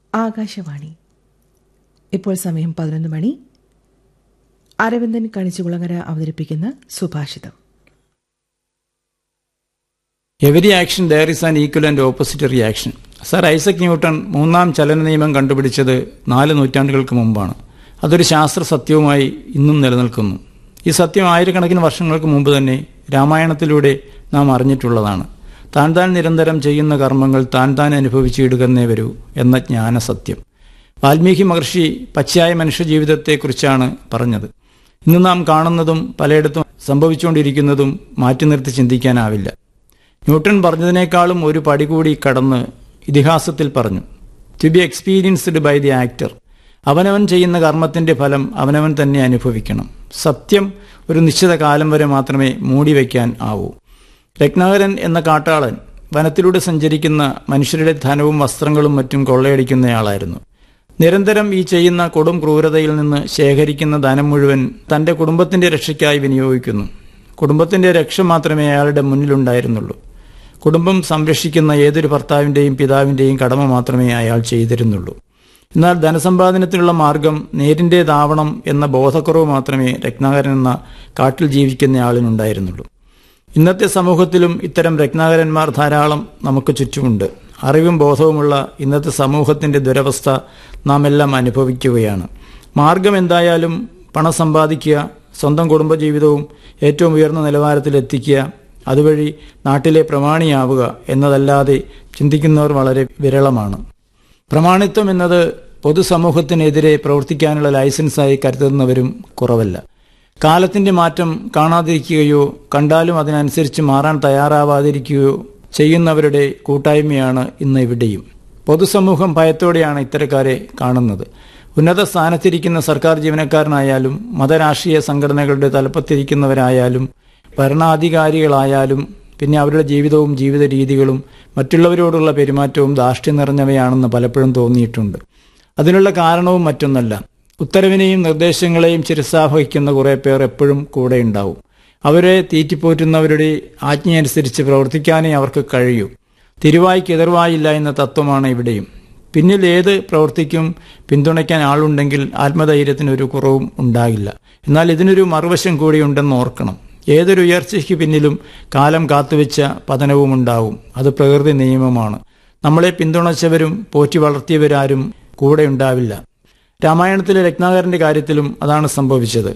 ആകാശവാണി ഇപ്പോൾ സമയം പതിനൊന്ന് മണി അരവിന്ദൻ കണിച്ചുകുളങ്ങര അവതരിപ്പിക്കുന്ന സുഭാഷിതം every action there is an equal and opposite reaction sir Isaac Newton മൂന്നാം ചലന നിയമം കണ്ടുപിടിച്ചത് നാല് നൂറ്റാണ്ടുകൾക്ക് മുമ്പാണ് അതൊരു ശാസ്ത്ര സത്യവുമായി ഇന്നും നിലനിൽക്കുന്നു ഈ സത്യം ആയിരക്കണക്കിന് വർഷങ്ങൾക്ക് മുമ്പ് തന്നെ രാമായണത്തിലൂടെ നാം അറിഞ്ഞിട്ടുള്ളതാണ് താൻ താൻ നിരന്തരം ചെയ്യുന്ന കർമ്മങ്ങൾ താൻ താൻ അനുഭവിച്ചിടുകന്നേ വരൂ എന്ന ജ്ഞാനസത്യം വാൽമീകി മഹർഷി പച്ചയായ മനുഷ്യജീവിതത്തെക്കുറിച്ചാണ് പറഞ്ഞത് ഇന്ന് നാം കാണുന്നതും പലയിടത്തും സംഭവിച്ചുകൊണ്ടിരിക്കുന്നതും മാറ്റി നിർത്തി ചിന്തിക്കാനാവില്ല ന്യൂട്ടൺ പറഞ്ഞതിനേക്കാളും ഒരു പടി കൂടി കടന്ന് ഇതിഹാസത്തിൽ പറഞ്ഞു to be experienced by the actor അവനവൻ ചെയ്യുന്ന കർമ്മത്തിന്റെ ഫലം അവനവൻ തന്നെ അനുഭവിക്കണം സത്യം ഒരു നിശ്ചിത കാലം വരെ മാത്രമേ മൂടിവെക്കാൻ ആവൂ രത്നാകരൻ എന്ന കാട്ടാളൻ വനത്തിലൂടെ സഞ്ചരിക്കുന്ന മനുഷ്യരുടെ ധനവും വസ്ത്രങ്ങളും മറ്റും കൊള്ളയടിക്കുന്നയാളായിരുന്നു നിരന്തരം ഈ ചെയ്യുന്ന കൊടും ക്രൂരതയിൽ നിന്ന് ശേഖരിക്കുന്ന ധനം മുഴുവൻ തന്റെ കുടുംബത്തിന്റെ രക്ഷയ്ക്കായി വിനിയോഗിക്കുന്നു കുടുംബത്തിന്റെ രക്ഷ മാത്രമേ അയാളുടെ മുന്നിലുണ്ടായിരുന്നുള്ളൂ കുടുംബം സംരക്ഷിക്കുന്ന ഏതൊരു ഭർത്താവിന്റെയും പിതാവിന്റെയും കടമ മാത്രമേ അയാൾ ചെയ്തിരുന്നുള്ളൂ എന്നാൽ ധനസമ്പാദനത്തിനുള്ള മാർഗം നേരിൻ്റേതാവണം എന്ന ബോധക്കുറവ് മാത്രമേ രത്നാകരൻ എന്ന കാട്ടിൽ ജീവിക്കുന്ന ആളിനുണ്ടായിരുന്നുള്ളൂ ഇന്നത്തെ സമൂഹത്തിലും ഇത്തരം രത്നാകരന്മാർ ധാരാളം നമുക്ക് ചുറ്റുമുണ്ട് അറിവും ബോധവുമുള്ള ഇന്നത്തെ സമൂഹത്തിന്റെ ദുരവസ്ഥ നാം എല്ലാം അനുഭവിക്കുകയാണ് മാർഗം എന്തായാലും പണം സമ്പാദിക്കുക സ്വന്തം കുടുംബജീവിതവും ഏറ്റവും ഉയർന്ന നിലവാരത്തിൽ എത്തിക്കുക അതുവഴി നാട്ടിലെ പ്രമാണിയാവുക എന്നതല്ലാതെ ചിന്തിക്കുന്നവർ വളരെ വിരളമാണ് പ്രമാണിത്വം എന്നത് പൊതുസമൂഹത്തിനെതിരെ പ്രവർത്തിക്കാനുള്ള ലൈസൻസായി കരുതുന്നവരും കുറവല്ല കാലത്തിന്റെ മാറ്റം കാണാതിരിക്കുകയോ കണ്ടാലും അതിനനുസരിച്ച് മാറാൻ തയ്യാറാവാതിരിക്കുകയോ ചെയ്യുന്നവരുടെ കൂട്ടായ്മയാണ് ഇന്ന് ഇവിടെയും പൊതുസമൂഹം ഭയത്തോടെയാണ് ഇത്തരക്കാരെ കാണുന്നത് ഉന്നത സ്ഥാനത്തിരിക്കുന്ന സർക്കാർ ജീവനക്കാരനായാലും മതരാഷ്ട്രീയ സംഘടനകളുടെ തലപ്പത്തിരിക്കുന്നവരായാലും ഭരണാധികാരികളായാലും പിന്നെ അവരുടെ ജീവിതവും ജീവിത രീതികളും മറ്റുള്ളവരോടുള്ള പെരുമാറ്റവും ധാർഷ്ട്യം നിറഞ്ഞവയാണെന്ന് പലപ്പോഴും തോന്നിയിട്ടുണ്ട് അതിനുള്ള കാരണവും മറ്റൊന്നല്ല ഉത്തരവിനെയും നിർദ്ദേശങ്ങളെയും ചിരസാവഹിക്കുന്ന കുറേ പേർ എപ്പോഴും കൂടെ ഉണ്ടാവും അവരെ തീറ്റിപ്പോറ്റുന്നവരുടെ ആജ്ഞയനുസരിച്ച് പ്രവർത്തിക്കാനേ അവർക്ക് കഴിയൂ തിരുവായ്ക്ക് എതിർവായില്ല എന്ന തത്വമാണ് ഇവിടെയും പിന്നിൽ ഏത് പ്രവൃത്തിക്കും പിന്തുണയ്ക്കാൻ ആളുണ്ടെങ്കിൽ ആത്മധൈര്യത്തിനൊരു കുറവും ഉണ്ടാകില്ല എന്നാൽ ഇതിനൊരു മറുവശം കൂടിയുണ്ടെന്ന് ഓർക്കണം ഏതൊരു ഉയർച്ചയ്ക്ക് പിന്നിലും കാലം കാത്തുവെച്ച പതനവും ഉണ്ടാവും അത് പ്രകൃതി നിയമമാണ് നമ്മളെ പിന്തുണച്ചവരും പോറ്റി വളർത്തിയവരാരും കൂടെ ഉണ്ടാവില്ല രാമായണത്തിലെ രത്നാകരന്റെ കാര്യത്തിലും അതാണ് സംഭവിച്ചത്